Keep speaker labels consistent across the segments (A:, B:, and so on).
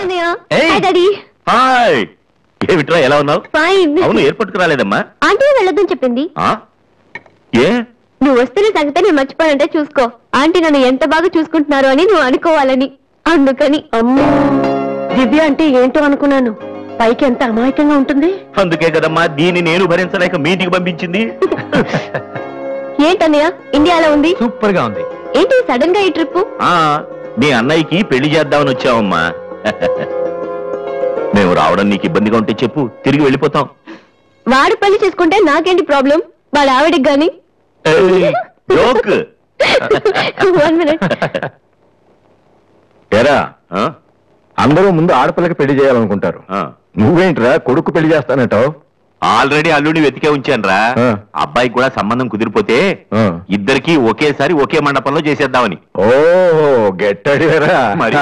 A: అన్నయ్య
B: ఏయ్.
A: Hi daddy
B: hi ఏమిట్రా ఎలా ఉన్నావు
A: ఫైన్
B: అవును ఎయిర్పోర్ట్ కు రాలేదమ్మా
A: ఆంటీ వెళ్ళొద్దని చెప్పింది
B: ఆ? ఏ
A: నువ్వు వస్తున్న సంగతి నేను మర్చిపోనంటే చూసుకో ఆంటీ నన్ను ఎంత బాగా చూసుకుంటున్నారో అని నువ్వు అనుకోవాలని అందుకని
C: అమ్మో దివ్య అంటే ఏంటో అనుకున్నాను పైకి ఎంత అమాయకంగా ఉంటుంది
B: అందుకే కదమ్మా దీన్ని నేను భరించలేక మీ ఇంటికి పంపించింది
A: ఏంటన్నయ్య ఇండియాలో ఉంది
B: సూపర్ గా ఉంది
A: ఏంటి సడన్ గా ఈ ట్రిప్
B: ఆ మీ అన్నయ్యకి పెళ్లి చేద్దామని వచ్చావమ్మా మేము రావడం నీకు ఇబ్బందిగా ఉంటే చెప్పు తిరిగి వెళ్ళిపోతాం
A: వాడు పెళ్లి చేసుకుంటే నాకేంటి ప్రాబ్లం వాళ్ళ ఆవిడకి గాని
B: ఏయ్, జోక్
A: వన్ మినిట్
D: ఎరా అందరూ ముందు ఆడపిల్లకి పెళ్లి చేయాలనుకుంటారు నువ్వేంట్రా కొడుకు పెళ్లి చేస్తానంటావు
B: ఆల్రెడీ అల్లుడిని వెతికే ఉంచానురా
D: ఆ.
B: అబ్బాయికి కూడా సంబంధం కుదిరిపోతే
D: ఆ.
B: ఇద్దరికి ఒకేసారి ఒకే మండపంలో చేసేద్దామని
D: ఓహో గెట్టడిరా
B: మరి.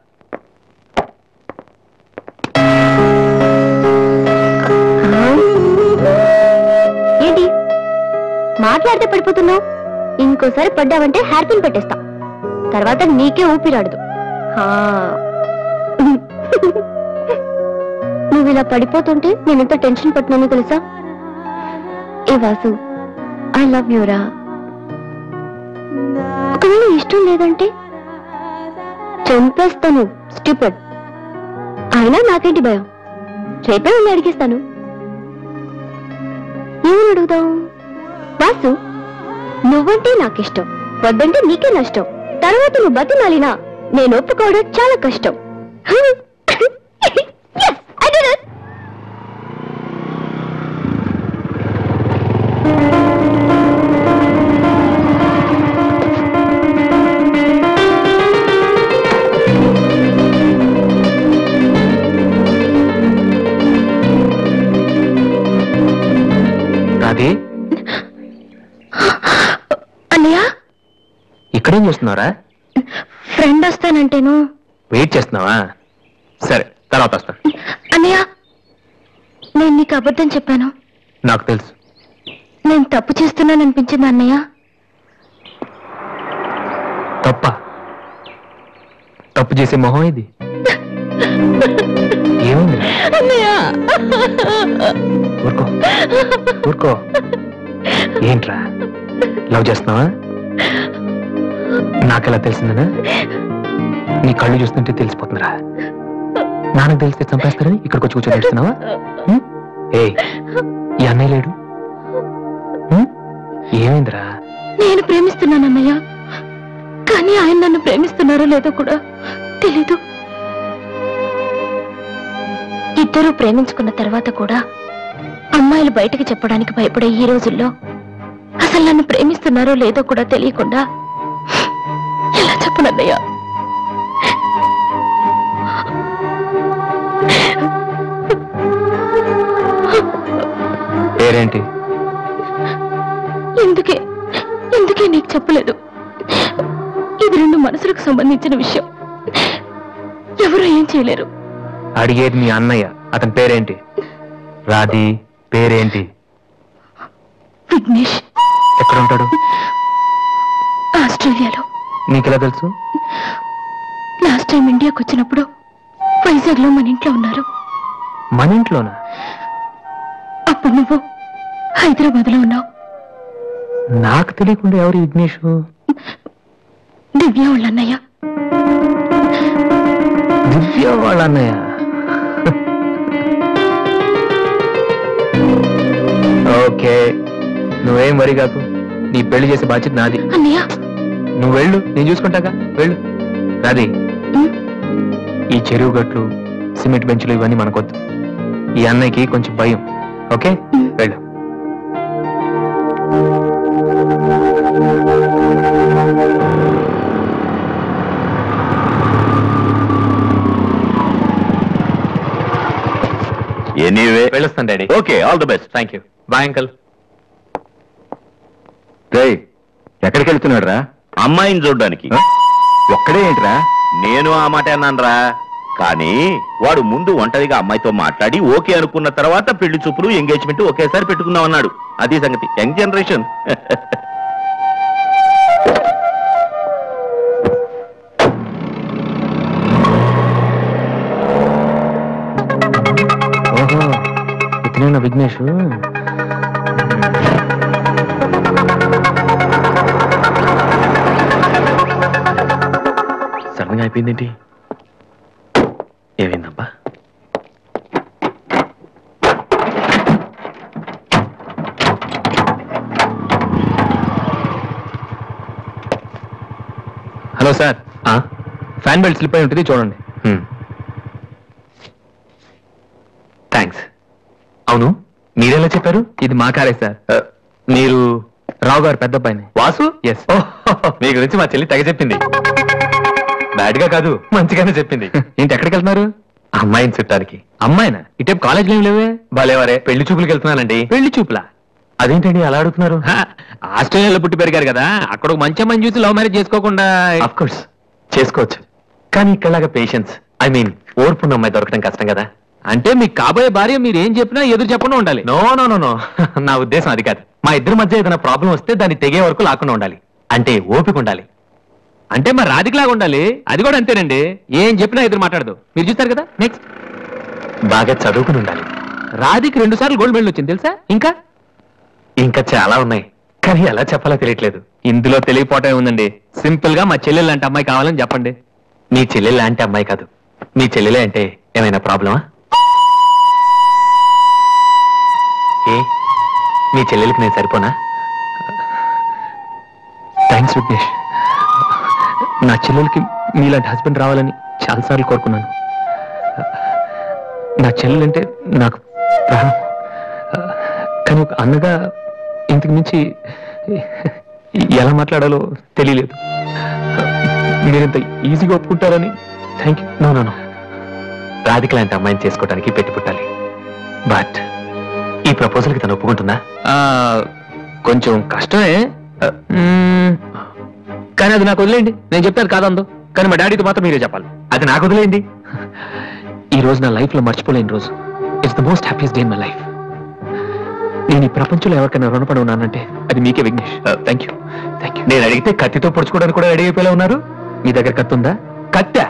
A: ఏంటి మాట్లాడితే పడిపోతున్నావు ఇంకోసారి పడ్డావంటే హెయిర్ పిన్ పెట్టేస్తా తర్వాత నీకే ఊపిరాడదు హా. నువ్వు ఇలా పడిపోతుంటే నేను ఎంత టెన్షన్ పడుతున్నానో తెలుసా ఏ వాసు ఐ లవ్ యూరా ఒకవేళ ఇష్టం లేదంటే చంపేస్తాను స్టూపిడ్ అయినా నాకేంటి భయం రేపే వెళ్ళి అడిగిస్తాను ఏమని అడుగుదాం వాసు నువ్వంటే నాకిష్టం వద్దంటే నీకే నష్టం తర్వాత నువ్వు బతిమాలినా నేను ఒప్పుకోవడం చాలా కష్టం Yes, I did it.
E: Radhe
A: అన్నయ్య
E: ఇక్కడేం చేస్తున్నావురా
A: ఫ్రెండ్ వస్తానంటేను
E: వెయిట్ చేస్తున్నావా సరే తర్వాత వస్తా
A: అన్నయ్య నేను నీకు అబద్ధం చెప్పాను
E: నాకు తెలుసు
A: నేను తప్పు చేస్తున్నాను అనిపించింది అన్నయ్య
E: తప్ప తప్పు చేసే మొహం ఇది ఏముందిరా
A: అన్నయ్య
E: ఊరుకో ఊరుకో ఏంట్రా లవ్ చేస్తున్నావా నాకెలా తెలిసిందనా నీ కళ్ళు చూస్తుంటే తెలిసిపోతుందిరా నాన్నకు తెలిస్తే చంపేస్తారని ఇక్కడికి వచ్చి కూర్చొని ఏడుస్తున్నావా హ్మ్? ఏయ్ ఈ అన్నయ్య లేడు హ్మ్? ఏమైందిరా
A: నేను ప్రేమిస్తున్నాను అన్నయ్య కానీ ఆయన నన్ను ప్రేమిస్తున్నారో లేదో కూడా తెలీదు ఇద్దరూ ప్రేమించుకున్న తర్వాత కూడా అమ్మాయిలు బయటకు చెప్పడానికి భయపడే ఈ రోజుల్లో అసలు నన్ను ప్రేమిస్తున్నారో లేదో కూడా తెలియకుండా ఎలా చెప్పనన్నయ్య
E: పేరేంటి
A: ఎందుకే ఎందుకే నీకు చెప్పలేదు ఇది రెండు మనసులకు సంబంధించిన విషయం ఎవరు ఏం చేయలేరు
E: అడిగేది మీ అన్నయ్య అతని పేరేంటి రాధి పేరేంటి
A: విఘ్నేష్
E: ఎక్కడ ఉంటాడు
A: ఆస్ట్రేలియాలో
E: నీకెలా తెలుసు
A: లాస్ట్ టైం ఇండియాకి వచ్చినప్పుడు వైజాగ్ లో మన ఇంట్లో ఉన్నారు
E: మన ఇంట్లోనా
A: అప్పుడు నువ్వు హైదరాబాద్ లో ఉన్నావు
E: నాకు తెలియకుండా ఎవరు విఘ్నేష్
A: దివ్య వాళ్ళ అన్నయ్య
E: దివ్య వాళ్ళ అన్నయ్య ఓకే నువ్వేం వరి కాకు నీ పెళ్లి చేసే బాధ్యత నాది
A: అన్నయ్య
E: నువ్వు వెళ్ళు నేను చూసుకుంటాగా వెళ్ళు నాది
A: ఉమ్,
E: ఈ చెరువు గట్లు సిమెంట్ బెంచ్లు ఇవన్నీ మనకొద్దు ఈ అన్నయ్యకి కొంచెం భయం ఓకే వెళ్ళు
B: ఎనీవే
E: వెళ్ళొస్తాను daddy
B: okay all the best
E: thank you bye uncle
D: రేయ్ ఎక్కడికి వెళ్తున్నాడు రా
B: అమ్మాయిని చూడడానికి
D: ఒక్కడే ఏంట్రా
B: నేను ఆ మాట అన్నానురా కానీ వాడు ముందు ఒంటరిగా అమ్మాయితో మాట్లాడి ఓకే అనుకున్న తర్వాత పెళ్లి చూపులు ఎంగేజ్మెంట్ ఒకేసారి పెట్టుకుందాం అన్నాడు అది సంగతి యంగ్ జనరేషన్
E: ఓహో ఇతనేనా విఘ్నేష్
B: సడన్ గా అయిపోయిందేంటి ఏమైందబ్బా
E: hello sir fan belt slip అయి ఉంటుంది చూడండి
B: థ్యాంక్స్ అవును మీరెలా చెప్పారు
E: ఇది మా కారే సార్ మీరు రావు గారు పెద్ద పైన
B: వాసు
E: ఎస్
B: మీ గురించి మా చెల్లి తెగ చెప్పింది బ్యాడ్ గా కాదు మంచిగానే చెప్పింది
E: ఏంటి ఎక్కడికి వెళ్తున్నారు
B: అమ్మాయిని చుట్టానికి
E: అమ్మాయినా ఇటే కాలేజ్లో ఏం లేవే
B: భలేవరే పెళ్లి చూపులకు వెళ్తున్నానండి
E: పెళ్లి చూపులా
B: అదేంటండి అలా అడుగుతున్నారు
E: హ, ఆస్ట్రేలియాలో పుట్టి పెరిగారు కదా అక్కడ ఒక మంచి అమ్మాయిని చూసి లవ్ మ్యారేజ్ చేసుకోకుండా
B: అఫ్ కోర్స్ చేసుకోవచ్చు కానీ ఇక్కడలాగా పేషెన్స్ ఐ మీన్ ఓర్పున్న అమ్మాయి దొరకడం కష్టం కదా
E: అంటే మీకు కాబోయే భార్య మీరు ఏం చెప్పినా ఎదురు చెప్పకుండా ఉండాలి
B: నో నో నో నో నా ఉద్దేశం అది కాదు మా ఇద్దరి మధ్య ఏదైనా ప్రాబ్లం వస్తే దాన్ని తెగే వరకు లాకుండా ఉండాలి అంటే ఓపిక ఉండాలి
E: అంటే మరి రాధికలాగా ఉండాలి అది కూడా అంతేనండి ఏం చెప్పినా ఎదురు మాట్లాడదు మీరు చూస్తారు కదా నెక్స్ట్
B: బాగా చదువుకుని ఉండాలి
E: రాధికి రెండు సార్లు గోల్డ్ మెడల్ వచ్చింది తెలుసా ఇంకా
B: ఇంకా చాలా ఉన్నాయి కానీ ఎలా చెప్పాలో తెలియట్లేదు
E: ఇందులో తెలియపోవటం ఉందండి సింపుల్ గా మా చెల్లెలు లాంటి అమ్మాయి కావాలని చెప్పండి
B: మీ చెల్లెలు లాంటి అమ్మాయి కాదు మీ చెల్లెలే అంటే ఏమైనా ప్రాబ్లమా ఏ మీ చెల్లెలకి నేను సరిపోనా
E: థ్యాంక్స్ విఘ్నేష్ నా చెల్లెలకి మీలాంటి హస్బెండ్ రావాలని చాలాసార్లు కోరుకున్నాను నా చెల్లెలంటే నాకు ప్రాణం కానీ ఒక అన్నగా ఇంతకు మించి ఎలా మాట్లాడాలో తెలియలేదు మీరింత ఈజీగా ఒప్పుకుంటారని thank you
B: no no no Radhika లాంటి అమ్మాయిని చేసుకోవడానికి పెట్టి పుట్టాలి బట్ ఈ ప్రపోజల్కి తను ఒప్పుకుంటుందా
E: కొంచెం కష్టమే మ్మ్. కానీ అది నాకు వదిలేయండి నేను చెప్తాను కాదందో కానీ మా డాడీతో మాత్రం మీరే చెప్పాలి
B: అది నాకు వదిలేయండి
E: ఈ రోజు నా లైఫ్ లో మర్చిపోలేని రోజు it's the most happiest day in my life నేను ఈ ప్రపంచంలో ఎవరికైనా రుణపడి ఉన్నానంటే అది మీకే Vignesh thank you thank you
B: నేను అడిగితే కత్తితో పొడుచుకోవడానికి కూడా రెడీ అయిపోయేలా ఉన్నారు
E: మీ దగ్గర కత్తుందా
B: కత్తా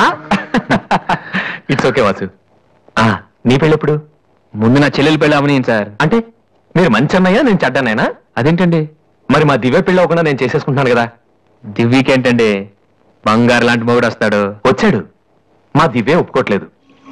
B: ఇట్స్ ఓకే వాసు ఆ, నీ పెళ్ళెప్పుడు
E: ముందు నా చెల్లెలు పెళ్ళి అవని సార్
B: అంటే మీరు మంచి అన్నయ్యా నేను చెడ్డనైనా
E: అదేంటండి
B: మరి మా దివ్య పెళ్ళి అవ్వకుండా నేను చేసేసుకుంటున్నాను కదా
E: దివ్యకేంటండి బంగారు లాంటి మొగుడు వస్తాడు
B: వచ్చాడు మా దివ్య ఒప్పుకోవట్లేదు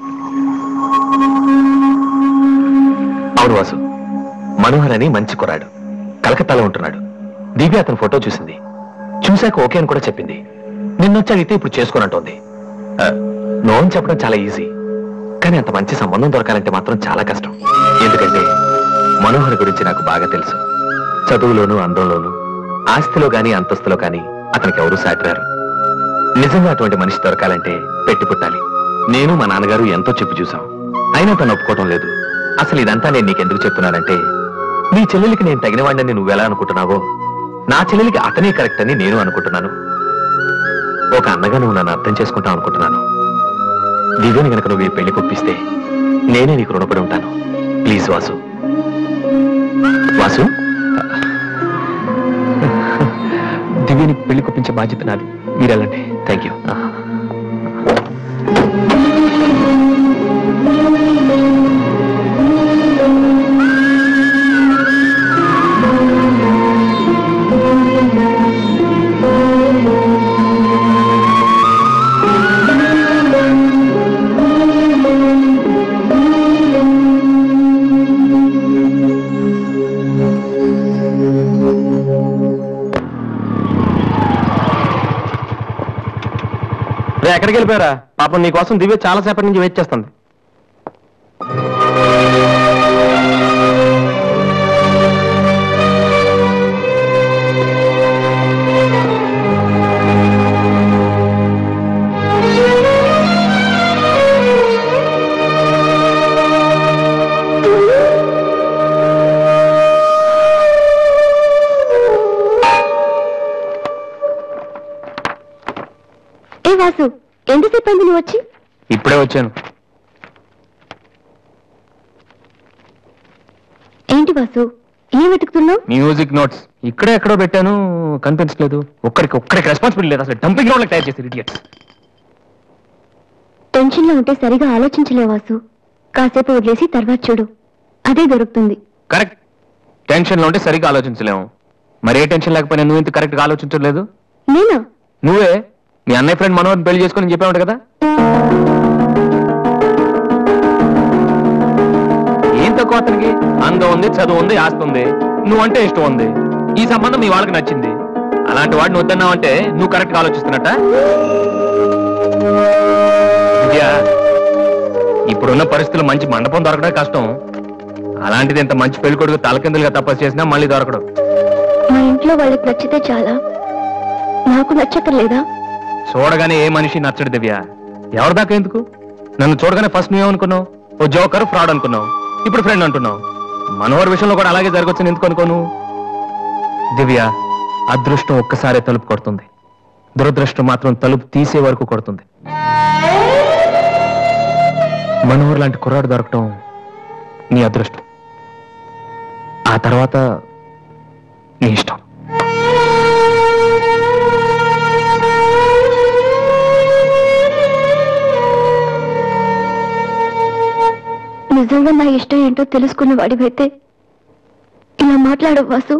B: అవును వాసు మనోహర్ అని మంచి కుర్రాడు కలకత్తాలో ఉంటున్నాడు దివ్య అతని ఫోటో చూసింది చూశాక ఓకే అని కూడా చెప్పింది నిన్నొచ్చి అడిగితే ఇప్పుడు చేసుకోనంటోంది ఆ, నో అని చెప్పడం చాలా ఈజీ కానీ అంత మంచి సంబంధం దొరకాలంటే మాత్రం చాలా కష్టం ఎందుకంటే మనోహర్ గురించి నాకు బాగా తెలుసు చదువులోను అందంలోను ఆస్తిలో గాని అంతస్తులో గాని అతనికి ఎవరూ సాటిరారు నిజంగా అటువంటి మనిషి దొరకాలంటే పెట్టి పుట్టాలి నేను మా నాన్నగారు ఎంతో చెప్పి చూసాం అయినా తను ఒప్పుకోవటం లేదు అసలు ఇదంతా నేను నీకెందుకు చెప్తున్నానంటే నీ చెల్లెలికి నేను తగిన వాడిని నువ్వు ఎలా అనుకుంటున్నావో నా చెల్లెలికి అతనే కరెక్ట్ అని నేను అనుకుంటున్నాను ఒక అన్నగా నువ్వు నన్ను అర్థం చేసుకుంటావు అనుకుంటున్నాను దివ్యని గనక నువ్వు ఈ పెళ్లి కొప్పిస్తే నేనే నీకు రుణపడి ఉంటాను ప్లీజ్ వాసు వాసు
E: దివ్యని పెళ్లి కొప్పించే బాధ్యత నాది మీరు వెళ్ళండి
B: థ్యాంక్ యూ
E: రే ఎక్కడికి వెళ్ళిపోయారా పాపం నీ కోసం దివ్య చాలా సేపటి నుంచి వెయిట్ చేస్తుంది
A: ఏ వాసు ఎంతసేపు అయింది నువ్వు వచ్చి
E: ఇప్పుడే వచ్చాను
A: ఏంటి వాసు ఏం వెతుకుతున్నావు
E: మ్యూజిక్ నోట్స్ ఇక్కడే ఎక్కడో పెట్టాను కనిపించలేదు ఒక్కడికి ఒక్కడికి రెస్పాన్సిబిలిటీ లేదు అసలు డంపింగ్ గ్రౌండ్ తయారు చేశారు ఇడియట్స్
A: టెన్షన్ లో ఉంటే సరిగా ఆలోచించలే వాసు కాసేపు వదిలేసి తర్వాత చూడు అదే దొరుకుతుంది
E: కరెక్ట్ టెన్షన్ లో ఉంటే సరిగ్గా ఆలోచించలేము మరి ఏ టెన్షన్ లేకపోయినా నువ్వు ఇంత కరెక్ట్ గా ఆలోచించలేదు
A: నేనా
E: నువ్వే మీ అన్నయ్య ఫ్రెండ్ మనోహర్ పెళ్లి చేసుకుని చెప్పావు కదా ఏం తక్కువ అతనికి అందం ఉంది చదువు ఉంది ఆస్తి ఉంది నువ్వంటే ఇష్టం ఉంది ఈ సంబంధం మీ వాళ్ళకి నచ్చింది అలాంటి వాడిని వద్దన్నావంటే నువ్వు కరెక్ట్ గా ఆలోచిస్తున్నట్ట విద్యా, ఇప్పుడున్న పరిస్థితులు మంచి మండపం దొరకడం కష్టం అలాంటిది ఇంత మంచి పెళ్లి కొడుకు తలకిందులుగా తపస్సు చేసినా మళ్ళీ దొరకడం
A: మా ఇంట్లో వాళ్ళకి నచ్చితే చాలా నాకు నచ్చకలేదా
E: చూడగానే ఏ మనిషి నచ్చడు దివ్య ఎవరి దాకా ఎందుకు నన్ను చూడగానే ఫస్ట్ నువ్వేమనుకున్నావు ఓ జోకర్ ఫ్రాడ్ అనుకున్నావు ఇప్పుడు ఫ్రెండ్ అంటున్నావు మనోహర్ విషయంలో కూడా అలాగే జరగొచ్చని ఎందుకు అనుకోను దివ్య అదృష్టం ఒక్కసారే తలుపు కొడుతుంది దురదృష్టం మాత్రం తలుపు తీసే వరకు కొడుతుంది మనోహర్ లాంటి కుర్రాడు దొరకటం నీ అదృష్టం ఆ తర్వాత నీ ఇష్టం
A: నిజంగా నా ఇష్టం ఏంటో తెలుసుకున్న వాడివైతే ఇలా మాట్లాడవు వాసు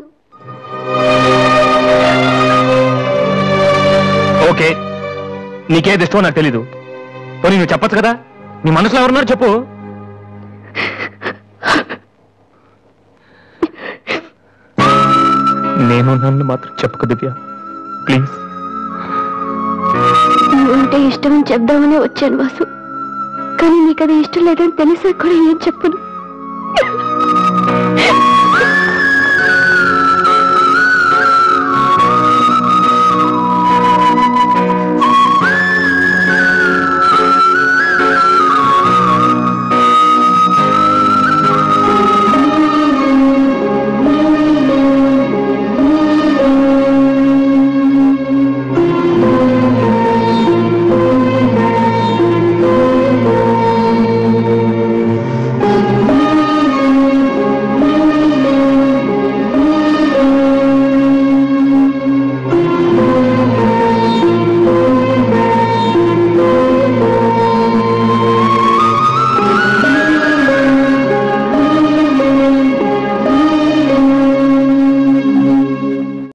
E: ఓకే నీకేది ఇష్టమో నాకు తెలీదు పోనీ నువ్వు చెప్పొచ్చు కదా నీ మనసులో ఎవరున్నారు చెప్పు నేను నన్ను మాత్రం చెప్పకు దివ్య ప్లీజ్
A: నువ్వంటే ఇష్టమని చెప్దామని వచ్చాను వాసు కానీ నీకు అది ఇష్టం లేదని తెలిసా కూడా ఏం చెప్పను